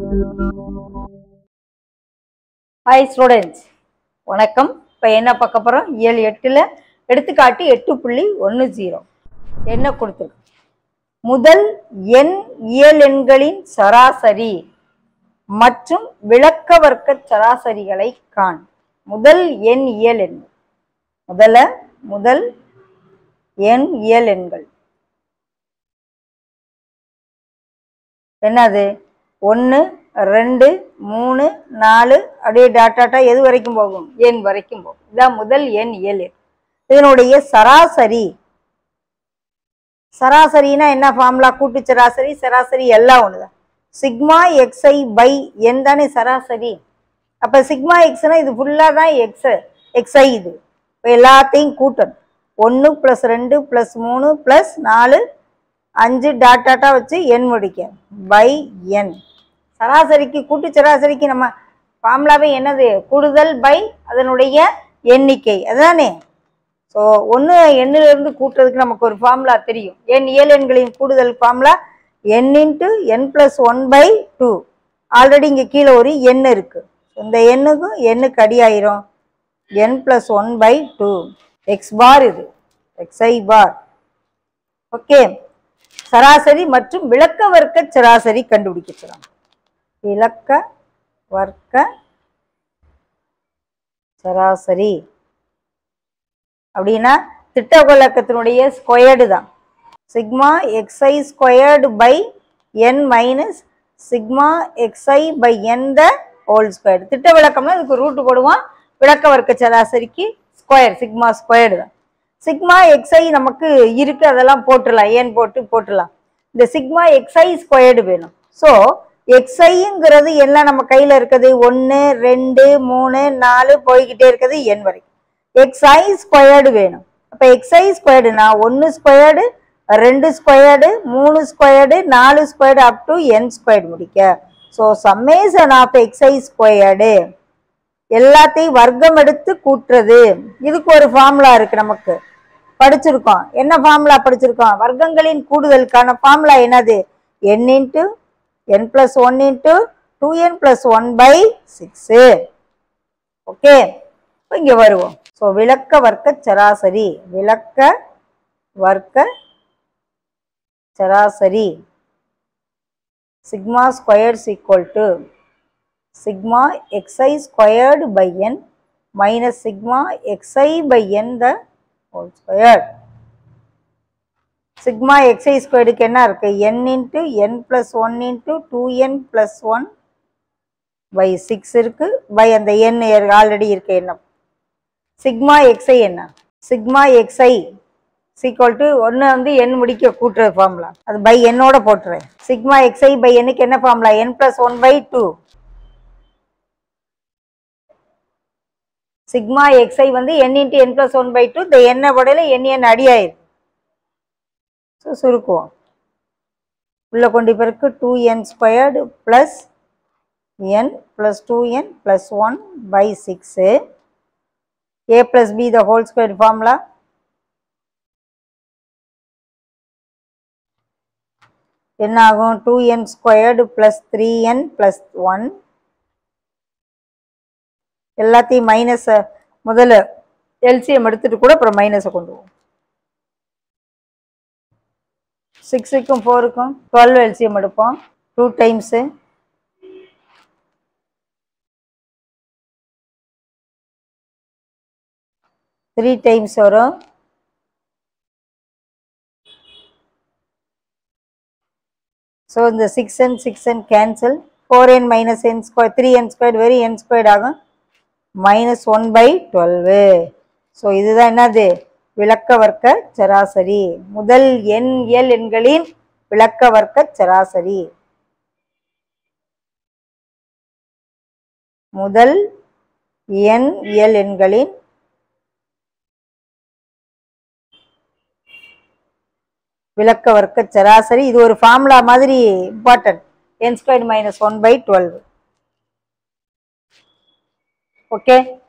Hi students வணக்கம் இப்போ என்ன பார்க்க போகிறோம் ஏழு எட்டில் எடுத்துக்காட்டு எட்டு புள்ளி ஒன்று ஜீரோ என்ன கொடுத்துருக்கு முதல் எண் இயல் எண்களின் சராசரி மற்றும் விளக்க வர்க்க சராசரிகளை காண் முதல் எண் இயல் எண் முதல்ல முதல் எண் இயல் எண்கள் என்னது ஒன்று ரெண்டு மூணு நாலு அப்படியே டாட்டாட்டா எது வரைக்கும் போகும் எண் வரைக்கும் போகும் இதான் முதல் எண் இயல் எண் இதனுடைய சராசரி சராசரினா என்ன ஃபார்முலா கூட்டு சராசரி சராசரி எல்லாம் ஒண்ணுதான் சிக்மா எக்ஸ்ஐ பை என் தானே சராசரி அப்ப சிக்மா எக்ஸ்னா இது ஃபுல்லா தான் எக்ஸ் எக்ஸ்ஐ இது இப்போ எல்லாத்தையும் கூட்டணும் ஒன்று ப்ளஸ் ரெண்டு ப்ளஸ் மூணு ப்ளஸ் நாலு அஞ்சு டாட் டாட்டா வச்சு எண் முடிக்க பை என் சராசரிக்கு கூட்டு சராசரிக்கு நம்ம ஃபார்முலாவே என்னது கூடுதல் பை அதனுடைய எண்ணிக்கை அதானே ஸோ ஒன்று எண்ணிலிருந்து கூட்டுறதுக்கு நமக்கு ஒரு ஃபார்முலா தெரியும் எண் இயல் எண்களின் கூடுதல் formula n into n plus one by two already இங்கே கீழே ஒரு எண் இருக்குது இந்த எண்ணுக்கும் எண்ணுக்கு அடியாயிரும் n plus one by two x bar இது எக்ஸ்ஐ பார் ஓகே சராசரி மற்றும் விளக்க வர்க்க சராசரி கண்டுபிடிக்க சொல்றாங்க விளக்க வர்க்க சராசரி அப்படின்னா திட்ட விளக்கத்தினுடைய ஸ்கொயர்டு தான் sigma xi squared by n minus sigma xi by n the whole squared திட்ட விளக்கம்னா இதுக்கு ரூட்டு போடுவோம் விளக்க வர்க்க சராசரிக்கு ஸ்கொயர் சிக்மா ஸ்கொயர்டு தான் சிக்மா எக்ஸ்ஐ நமக்கு இருக்கு அதெல்லாம் போட்டுடலாம் ஏன் போட்டு போட்டுடலாம் இந்த சிக்மா எக்ஸ்ஐ ஸ்கொயர்டு வேணும் ஸோ எக்ஸ்ஐங்கிறது எல்லாம் நம்ம கையில் இருக்குது ஒன்று ரெண்டு மூணு நாலு போய்கிட்டே இருக்குது என் வரைக்கும் எக்ஸ்ஐ ஸ்கொயர்டு வேணும் அப்போ எக்ஸ்ஐ ஸ்கொயர்டுனா ஒன்று ஸ்கொயர்டு ரெண்டு ஸ்கொயர்டு மூணு ஸ்கொயர்டு நாலு squared up to n squared முடிக்க so summation of xi squared எல்லாத்தையும் வர்க்கம் எடுத்து கூட்டுறது இதுக்கு ஒரு ஃபார்முலா இருக்கு நமக்கு படிச்சிருக்கோம் என்ன ஃபார்முலா படிச்சிருக்கோம் வர்க்கங்களின் கூடுதலுக்கான ஃபார்முலா என்னது n into n plus one into two n plus one by six okay இங்கே வருவோம் ஸோ விளக்க வர்க்க சராசரி விளக்க வர்க்க சராசரி sigma squares equal to sigma xi squared by n minus sigma xi by n the whole squared. sigma xi ஸ்கொயர்டுக்கு என்ன இருக்கு n into n plus one into two n plus one by six இருக்கு by அந்த n already இருக்கு என்ன sigma xi என்ன sigma xi equal to ஒன்று வந்து என் முடிக்க கூட்டுறது ஃபார்முலா அது பை என்னோட போட்டுறேன் சிக்மா xi பை என்னுக்கு என்ன formula n plus one by two sigma xi வந்து n into n plus one by two இந்த எண்ணை படையில என் என் அடியாயிரு ஸோ சுருக்குவோம் உள்ள கொண்டு பிறகு two n squared plus n plus two n plus one by six a plus b the whole square formula என்ன ஆகும் two n squared plus three n plus one எல்லாத்தையும் மைனஸை முதல்ல எல்சிஎம் எடுத்துட்டு கூட அப்புறம் மைனஸை கொண்டு போவோம் சிக்ஸுக்கும் ஃபோருக்கும் டுவெல் எல்சிஎம் எடுப்போம் டூ டைம்ஸு த்ரீ டைம்ஸ் வரும் ஸோ இந்த six n six n cancel four n minus n square three n square very n squared ஆகும் minus one by twelve so இதுதான் என்னது விளக்க வர்க்க சராசரி முதல் எண் இயல் எண்களின் விளக்க வர்க்க சராசரி முதல் எண் இயல் எண்களின் விளக்க வர்க்க சராசரி இது ஒரு ஃபார்முலா மாதிரி important n square minus one by twelve okay